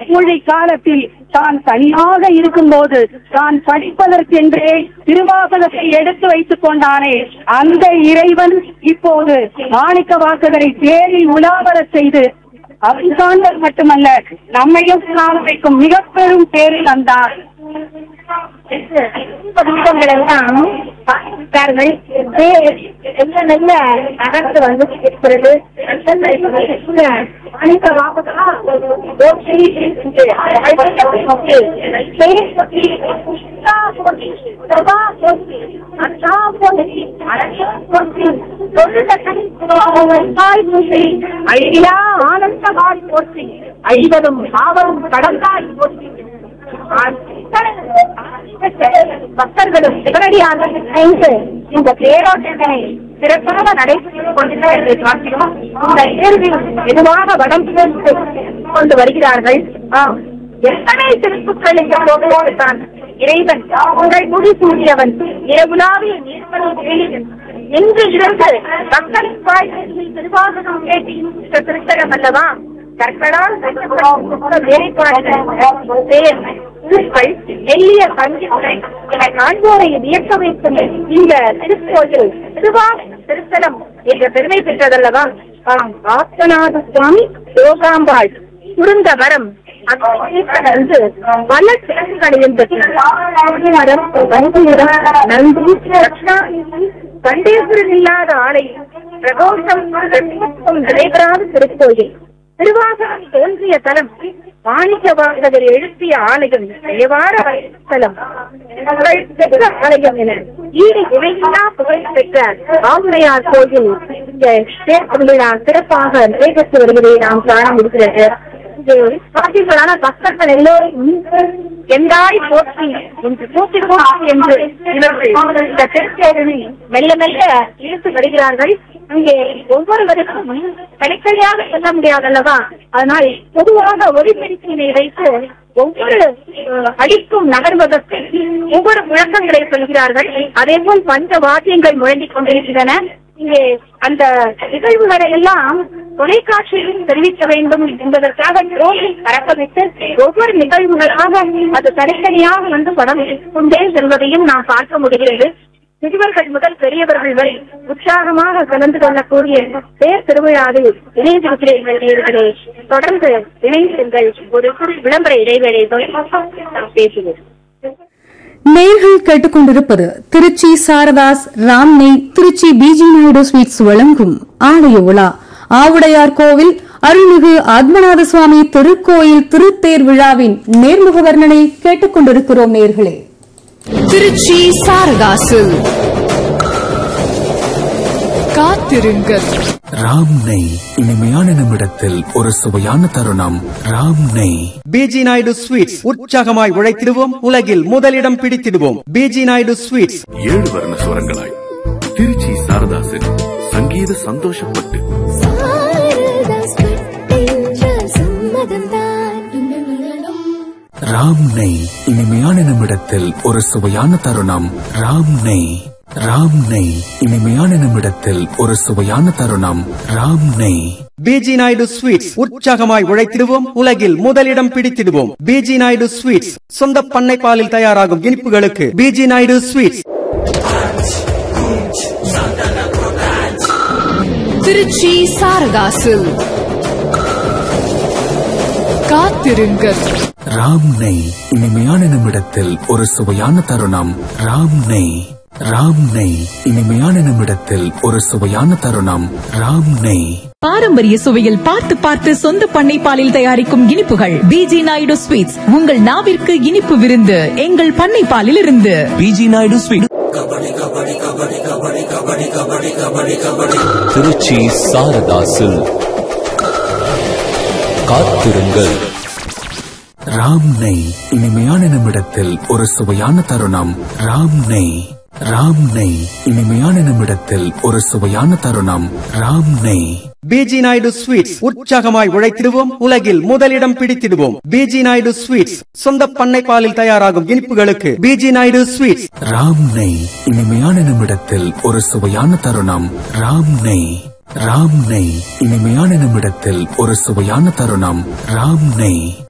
மொழி காலத்தில் தான் தனியாக இருக்கும்போது தான் படிப்பதற்கென்றே திருவாசகத்தை எடுத்து வைத்துக் கொண்டானே அந்த இறைவன் இப்போது மாணிக்க வாசகரை தேரில் உலாவரச் செய்து அவன் சார்ந்தது மட்டுமல்ல நம்மையும் காண வைக்கும் மிக பெரும் பேரில் வந்தார் புத்தகங்கள் எல்லாம் பார்க்கிறார்கள் நல்ல நல்ல நகர்ந்து வந்து இருக்கிறது அனைத்து வாக்குகளால் ஓட்டி என்று அழைக்கப்பட்டு பெயர் சொல்லி உஷா போட்டி, பிரபா போட்டி, அண்ணா போட்டி, அழகா போட்டி, தொழுத கண் தாய் போற்றி, அழியா ஆனந்தகாய் போற்றி அழிவதும் ஆவதும் கடந்தாய் போற்றி பக்தர்களும் சிவனடியாக இணைந்து இந்த தேரோட்டங்களை சிறப்பாக நடைபெற்றுக் கொண்டிருக்கிறது என்று பார்க்கிறோம் இந்த தேர்வில் மெதுவாக வடம் பிடித்து கொண்டு வருகிறார்கள் ஆம் எத்தனை திருப்புக்கள் இந்த பொருளோடு தான் இறைவன் உங்கள் முடி சூடியவன் இரவுலாவிய நீர்மலை என்று இருந்து மக்களின் வாய்களில் திருவாசகம் கேட்டு இந்த திருத்தரம் அல்லவா கற்களால் எல்லிய சங்கிகளை என காண்போரை வியக்க வைக்கும் இந்த திருக்கோயில் திருவா திருத்தலம் என்ற பெருமை பெற்றதல்லவா ஆம் ஆத்தநாத சுவாமி யோகாம்பாள் குருந்த வரம் அங்கு பல சிறப்புகளையும் நன்றி கண்டேஸ்வரன் இல்லாத ஆலை பிரதோஷம் நடைபெறாத திருக்கோயில் திருவாசகம் தோன்றிய தலம் மாணிக்க வாசகர் எழுப்பிய ஆலயம் தேவார தலம் புகழ் பெற்ற ஆலயம் என ஈடு இணையில்லா புகழ் பெற்ற ஆவுடையார் கோயில் இந்த தேர்தல் விழா சிறப்பாக நடைபெற்று வருவதை நாம் காண முடிகிறது இங்கே பாத்தீங்களான பக்தர்கள் எல்லோரும் எந்தாய் போற்றி என்று போற்றி போற்றி என்று இவர்கள் இந்த திருச்சேரனை மெல்ல மெல்ல இழுத்து வருகிறார்கள் அங்கே ஒவ்வொருவருக்கும் தனித்தனியாக சொல்ல முடியாது அல்லவா அதனால் பொதுவாக ஒலிபெருக்கினை வைத்து ஒவ்வொரு அஹ், அடிக்கும் நகர்வதற்கு ஒவ்வொரு முழக்கங்களை சொல்கிறார்கள் அதே போல் பஞ்ச வாத்தியங்கள் முழங்கிக் கொண்டிருக்கின்றன இங்கே அந்த நிகழ்வுகளை எல்லாம் தொலைக்காட்சியிலும் தெரிவிக்க வேண்டும் என்பதற்காக ட்ரோனில் பறக்க வைத்து ஒவ்வொரு நிகழ்வுகளாக அது தனித்தனியாக வந்து படம் எடுத்துக் கொண்டே செல்வதையும் நாம் பார்க்க முடிகிறது சிறுவர்கள் முதல் பெரியவர்கள் வரை உற்சாகமாக கலந்து கொள்ளக்கூடிய பேர் திருவிழாவில் இணைந்திருக்கிறீர்கள் நேர்களே தொடர்ந்து இணைந்திருங்கள் ஒரு சிறு விளம்பர இடைவேளை நாம் பேசுவோம் நேர்கள் கேட்டுக்கொண்டிருப்பது திருச்சி சாரதாஸ் ராம்நெய் திருச்சி பிஜி நாயுடு ஸ்வீட்ஸ் வழங்கும் ஆலய உலா ஆவுடையார் கோவில் அருள்மிகு ஆத்மநாத சுவாமி திருக்கோயில் திருத்தேர் விழாவின் நேர்முக வர்ணனை கேட்டுக்கொண்டிருக்கிறோம் நேர்களே திருச்சி சாரதாசு காத்திருங்கள் ராம் நெய் இனிமையான நிமிடத்தில் ஒரு சுவையான தருணம் ராம் நெய் பிஜி நாயுடு ஸ்வீட்ஸ் உற்சாகமாய் உழைத்திடுவோம் உலகில் முதலிடம் பிடித்திடுவோம் பிஜி நாயுடு ஸ்வீட்ஸ் ஏழு வர்ண சுரங்களாய் திருச்சி சாரதாசன் சங்கீத சந்தோஷப்பட்டு ராம் நெய் இனிமையான நிமிடத்தில் ஒரு சுவையான தருணம் ராம் நெய் ராம் நெய் இனிமையான நிமிடத்தில் ஒரு சுவையான தருணம் ராம் நெய் பிஜி நாயுடு ஸ்வீட்ஸ் உற்சாகமாய் உழைத்திடுவோம் உலகில் முதலிடம் பிடித்திடுவோம் பிஜி நாயுடு ஸ்வீட்ஸ் சொந்த பண்ணை பாலில் தயாராகும் இனிப்புகளுக்கு பிஜி நாயுடு ஸ்வீட்ஸ் திருச்சி சாரதாசு காத்திருங்கள் ராம் நெய் இனிமையான நிமிடத்தில் ஒரு சுவையான தருணம் ராம் நெய் ராம் நெய் இனிமையான நிமிடத்தில் ஒரு சுவையான தருணம் ராம் நெய் பாரம்பரிய சுவையில் பார்த்து பார்த்து சொந்த பண்ணை பாலில் தயாரிக்கும் இனிப்புகள் பிஜி நாயுடு ஸ்வீட்ஸ் உங்கள் நாவிற்கு இனிப்பு விருந்து எங்கள் பண்ணை பாலில் இருந்து பிஜி நாயுடு ஸ்வீட் திருச்சி சாரதாசில் காத்திருங்கள் ராம் நெய் இனிமையான நிமிடத்தில் ஒரு சுவையான தருணம் ராம் நெய் ராம் நெய் இனிமையான நிமிடத்தில் ஒரு சுவையான தருணம் ராம் நெய் பிஜி நாயுடு ஸ்வீட்ஸ் உற்சாகமாய் உழைத்திடுவோம் உலகில் முதலிடம் பிடித்திடுவோம் பிஜி நாயுடு ஸ்வீட்ஸ் சொந்த பண்ணை பாலில் தயாராகும் இனிப்புகளுக்கு பிஜி நாயுடு ஸ்வீட்ஸ் ராம் நெய் இனிமையான நிமிடத்தில் ஒரு சுவையான தருணம் ராம் நெய் ராம் நெய் இனிமையான நிமிடத்தில் ஒரு சுவையான தருணம் ராம் நெய்